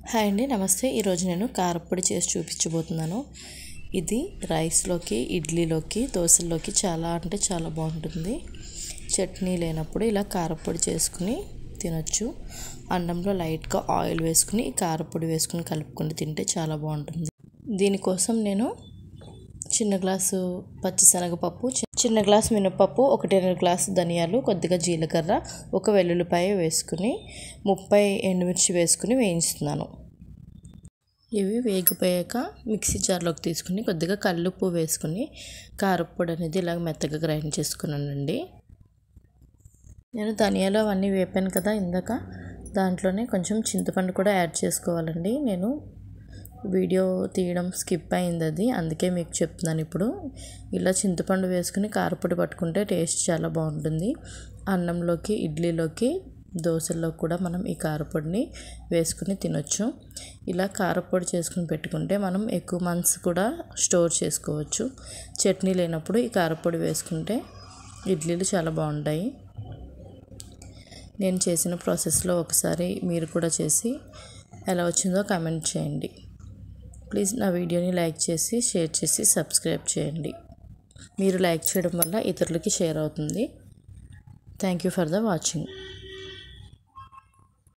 hi అండి నమస్తే ఈరోజు నేను కారప్పొడి చేసి చూపించబోతున్నాను ఇది రైస్లోకి ఇడ్లీలోకి దోశల్లోకి చాలా అంటే చాలా బాగుంటుంది చట్నీ లేనప్పుడు ఇలా కారప్పొడి చేసుకుని తినొచ్చు అన్నంలో లైట్గా ఆయిల్ వేసుకుని ఈ కారప్పొడి వేసుకుని కలుపుకొని తింటే చాలా బాగుంటుంది దీనికోసం నేను చిన్న గ్లాసు పచ్చిశనగపప్పు చి- చిన్న గ్లాసు మినపప్పు ఒకటిన్నర గ్లాసు ధనియాలు కొద్దిగా జీలకర్ర ఒక వెల్లుల్లిపాయ వేసుకుని ముప్పై ఎండుమిర్చి వేసుకుని వేయించుతున్నాను ఇవి వేగిపోయాక మిక్సీ జార్లోకి తీసుకుని కొద్దిగా కల్లుప్పు వేసుకుని కారప్పొడి అనేది ఇలాగ మెత్తగా గ్రైండ్ చేసుకున్నానండి నేను ధనియాలు అవన్నీ వేపాను కదా ఇందాక దాంట్లోనే కొంచెం చింతపండు కూడా యాడ్ చేసుకోవాలండి నేను వీడియో తీయడం స్కిప్ అయింది అది అందుకే మీకు చెప్తున్నాను ఇప్పుడు ఇలా చింతపండు వేసుకుని కారపొడి పట్టుకుంటే టేస్ట్ చాలా బాగుంటుంది అన్నంలోకి ఇడ్లీలోకి దోశల్లో కూడా మనం ఈ కారపొడిని వేసుకుని తినొచ్చు ఇలా కారపొడి చేసుకుని పెట్టుకుంటే మనం ఎక్కువ మంత్స్ కూడా స్టోర్ చేసుకోవచ్చు చట్నీ లేనప్పుడు ఈ కారపొడి వేసుకుంటే ఇడ్లీలు చాలా బాగుంటాయి నేను చేసిన ప్రాసెస్లో ఒకసారి మీరు కూడా చేసి ఎలా వచ్చిందో కామెంట్ చేయండి ప్లీజ్ నా వీడియోని లైక్ చేసి షేర్ చేసి సబ్స్క్రైబ్ చేయండి మీరు లైక్ చేయడం వల్ల ఇతరులకి షేర్ అవుతుంది thank you for the watching